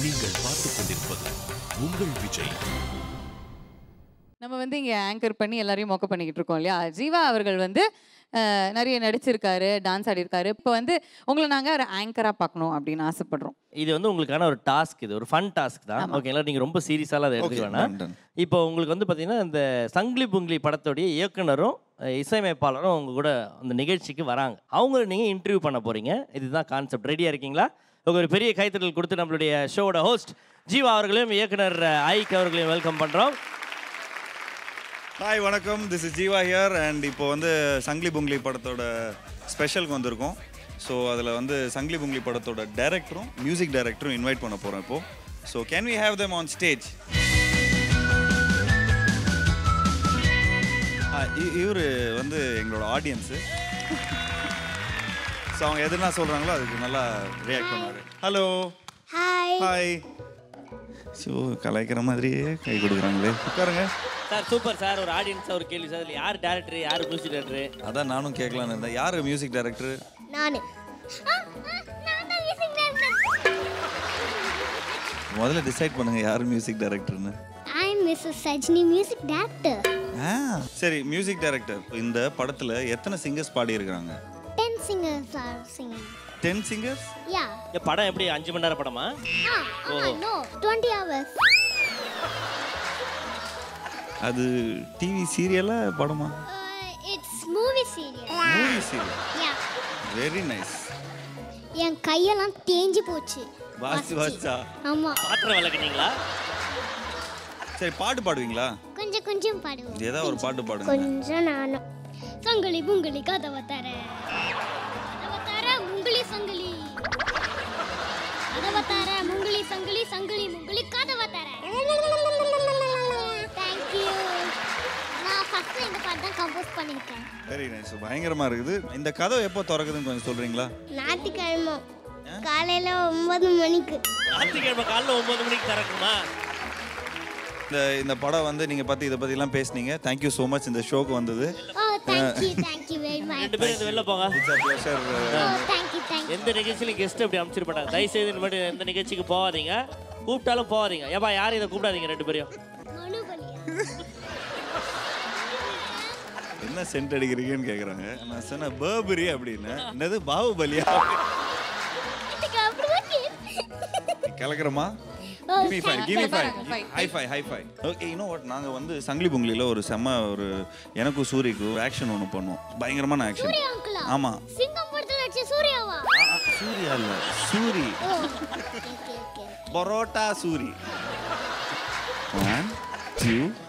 நீங்கள் பார்த்துக் கொண்டிருப்பது உங்கள் விஜய் நம்ம வந்து இங்கே ஆங்கர் பண்ணி எல்லாரையும் மொக்க பண்ணிக்கிட்டு இருக்கோம் இல்லையா ஜீவா அவர்கள் வந்து அஹ், நிறைய நடிச்சிருக்காரு டான்ஸ் ஆடிருக்காரு இப்போ வந்து உங்களை நாங்கள் ஒரு ஆங்கராக பார்க்கணும் அப்படின்னு ஆசைப்படுறோம் இது வந்து உங்களுக்கான ஒரு டாஸ்க் இது ஒரு ஃபன் டாஸ்க் தான் ஆமா. ஓகேங்களா நீங்கள் ரொம்ப சீரியஸாலாம் அதை எடுத்துக்க வேணாம் done, done. இப்போ உங்களுக்கு வந்து பார்த்தீங்கன்னா இந்த சங்கிலி புங்கிலி படத்துடைய இயக்குனரும் அஹ், இசையமைப்பாளரும் உங்க கூட அந்த நிகழ்ச்சிக்கு வராங்க அவங்கள நீங்கள் இன்டர்வியூ பண்ண போறீங்க இதுதான் கான்செப்ட் ரெடியாக இருக்கீங்களா உங்க ஒரு பெரிய கைத்தட்டல் கொடுத்து நம்மளுடைய ஷோவோட ஹோஸ்ட் ஜீவா அவர்களையும் இயக்குனர் அஹ், ஐக் அவர்களையும் வெல்கம் பண்ணுறோம் ஹாய் வணக்கம் this is Jeeva here and இப்போ வந்து சங்கிலி புங்கிலி படத்தோட ஸ்பெஷலுக்கு வந்திருக்கோம் ஸோ அதில் வந்து சங்கிலி புங்கிலி படத்தோட டைரக்டரும் மியூசிக் டைரக்டரும் இன்வைட் பண்ண போகிறோம் இப்போ so can we have them on stage இவர் வந்து எங்களோட ஆடியன்ஸு ஸோ அவங்க எதுனா சொல்கிறாங்களோ அதுக்கு நல்லா ரியாக்ட் பண்ணுவார் ஹலோ ஹாய் ஹாய் ஸோ கலாய்க்கிற மாதிரியே கை கொடுக்குறாங்களே உட்காருங்க சார் சூப்பர் சார் ஒரு ஆடியன்ஸ் ஒரு கேள்வி சார் இதில் யார் டேரக்டர் யார் மியூசிக் டேரக்டர் அதான் நானும் கேட்கலான்னு இருந்தேன் யார் மியூசிக் டைரக்டர் நானு முதல்ல டிசைட் பண்ணுங்க யார் மியூசிக் டைரக்டர்னு I Mrs Sajini music director ஆ சரி மியூசிக் டைரக்டர் இந்த படத்துல எத்தனை சிங்கர்ஸ் பாடி இருக்காங்க ten singers are singing ten singers yeah இந்த படம் எப்படி அஞ்சு மணி நேரம் படமா ஆ ஆமா நோ டுவெண்ட்டி ஹவர்ஸ் அது டிவி சீரியலா படமா it's movie serial movie serial yeah very nice என் கையெல்லாம் தேஞ்சு போச்சு வாசி வாச்சா ஆமா பாத்திரம் விளக்குனீங்களா சரி பாட்டு பாடுவீங்களா கொஞ்சம் கொஞ்சம் பாடுவோம் ஏதாவது ஒரு பாட்டு பாடுங்க கொஞ்சம் நானும் சங்கிலி புங்கிலி கதவை தர கதவை தர முங்கிலி சங்கிலி கதவை தர முங்கிலி சங்கிலி சங்கிலி முங்கிலி கதவை தர தேங்க்யூ நான் ஃபர்ஸ்ட் இந்த பாட்டு தான் கம்போஸ் பண்ணியிருக்கேன் வெரி நைஸ் பயங்கரமா இருக்குது இந்த கதவை எப்போ திறக்குதுன்னு கொஞ்சம் சொல்றீங்களா ஞாயிற்றுக்கிழமை காலையில் ஒன்பது மணிக்கு ஞாயிற்றுக்கிழமை காலைல ஒன்பது மணிக்கு திறக்குமா இந்த இந்த படம் வந்து நீங்க பத்தி இதை பத்திலாம் பேசுனீங்க தேங்க்யூ ஸோ மச் இந்த ஷோக்கு வந்தது oh thank you thank you very much ரெண்டு பேரும் இந்த வெளில போங்க it's a pleasure oh thank you thank you எந்த நிகழ்ச்சியிலும் கெஸ்ட் அப்படி அமைச்சிட மாட்டாங்க தயவு செய்து இந்த மாதிரி எந்த நிகழ்ச்சிக்கு போகாதீங்க கூப்பிட்டாலும் போகாதீங்க ஏப்பா யாரும் இதை கூப்பிடாதீங்க ரெண்டு பேரையும் மனுபலி என்ன சென்ட் அடிக்கிறீங்கன்னு கேக்குறாங்க நான் சொன்னேன் பர்பரி அப்படின்னு என்னது பாகுபலியா இதுக்கு அப்படிதான் கேட்டு கலக்கிறோமா Oh, give me five give me five Five. High five high five okay இன்னும் வாட் நாங்கள் வந்து சங்கிலி பொங்கலியில் ஒரு செம்ம ஒரு எனக்கும் சூரிக்கும் ஆக்ஷன் ஒன்று பண்ணுவோம் பயங்கரமான ஆக்ஷன் சூர்யா அங்கிளா ஆமாம் சிங்கம் படத்துல நடிச்ச சூர்யாவா சூர்யா இல்லை Soori oh okay okay okay parotta Soori one two